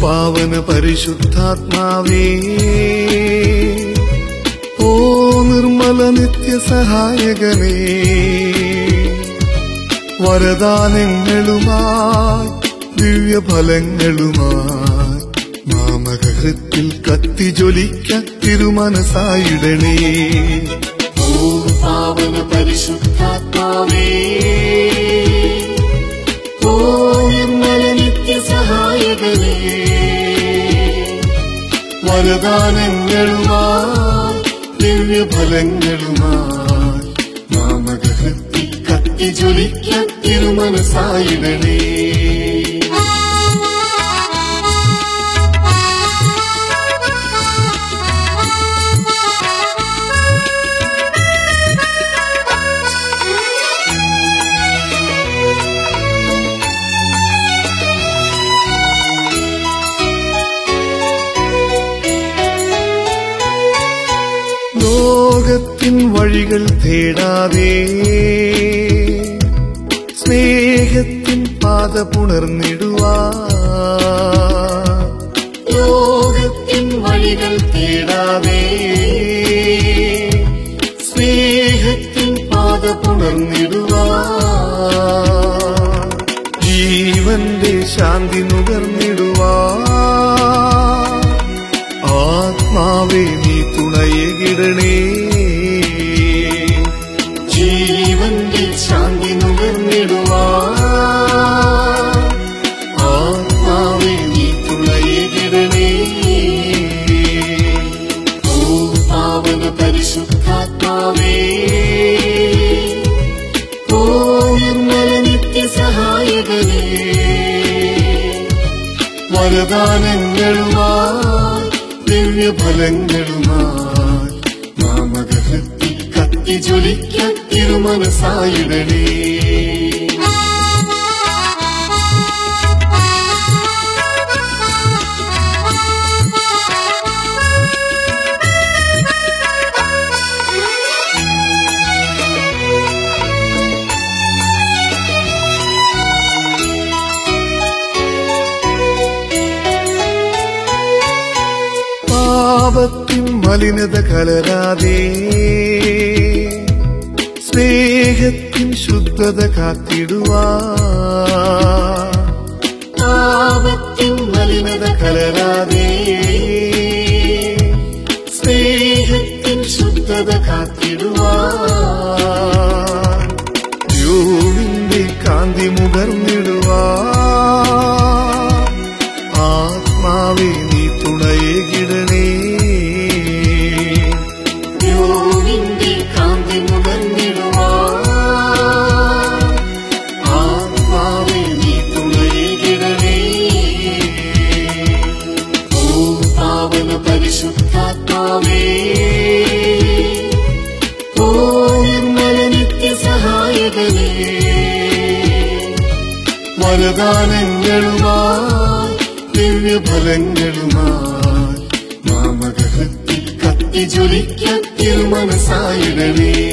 പാവന പരിശുദ്ധാത്മാവേ ഓ നിർമ്മല നിത്യസഹായകനേ വരദാനങ്ങളുമായി ദിവ്യഫലങ്ങളുമായി മാമകഹൃത്തിൽ കത്തിജ്വലിക്ക തിരുമനസായിടണേ ഓ പാവന പരിശുദ്ധാത്മാവേ ഓ നിർമ്മല നിത്യസഹായകനേ വരദാനങ്ങളുമായി ദിവ്യഫലങ്ങളുമായി നാമകഹൃത്തിൽ കത്തിജ്വലിക്ക തിരുമനസായിടണേ ലോകത്തിൻ വഴികൾ തേടാതെ സ്നേഹത്തിൻ പാത പുണർന്നിടുവാ ലോകത്തിൻ വഴികൾ തേടാതെ സ്നേഹത്തിൻ പാത പുണർന്നിടുവാ ജീവന്റെ ശാന്തി നുകർന്നിടുവാ ആത്മാവേ നീ തുണയകിടണേ ജീവന്റെ ശാന്തി നുകർന്നിടുവാ ആത്മാവേ നീ തുണയകിടണേ ഓ പാവന പരിശുദ്ധാത്മാവേ ഓ നിർമ്മല നിത്യസഹായകനേ വരദാനങ്ങളുമായി ദിവ്യഫലങ്ങളുമായി നാമകഹൃത്തിൽ കത്തിജ്വലിക്ക തിരുമനസായിടണേ പാപത്തിൻ മലിനത കലരാതെ സ്നേഹത്തിൻ ശുദ്ധത കാത്തിടുവാ പാപത്തിൻ മലിനത കലരാതെ സ്നേഹത്തിൻ ശുദ്ധത കാത്തിടുവാ യോവിന്റെ കാന്തി മുകർന്നിടുവാ ആത്മാവേ നീ തുണയേകിടണേ യോവിന്റെ കാന്തി മുകർന്നിടുവാ ആത്മാവേ നീ തുണയേകിടണേ ഓ പാവന പരിശുദ്ധാത്മാവേ ഓ നിർമ്മല നിത്യസഹായകനേ വരദാനങ്ങളുമായി ദിവ്യഫലങ്ങളുമായി നാമകഹൃത്തിൽ കത്തിജ്വലിക്ക തിരുമനസായിടണേ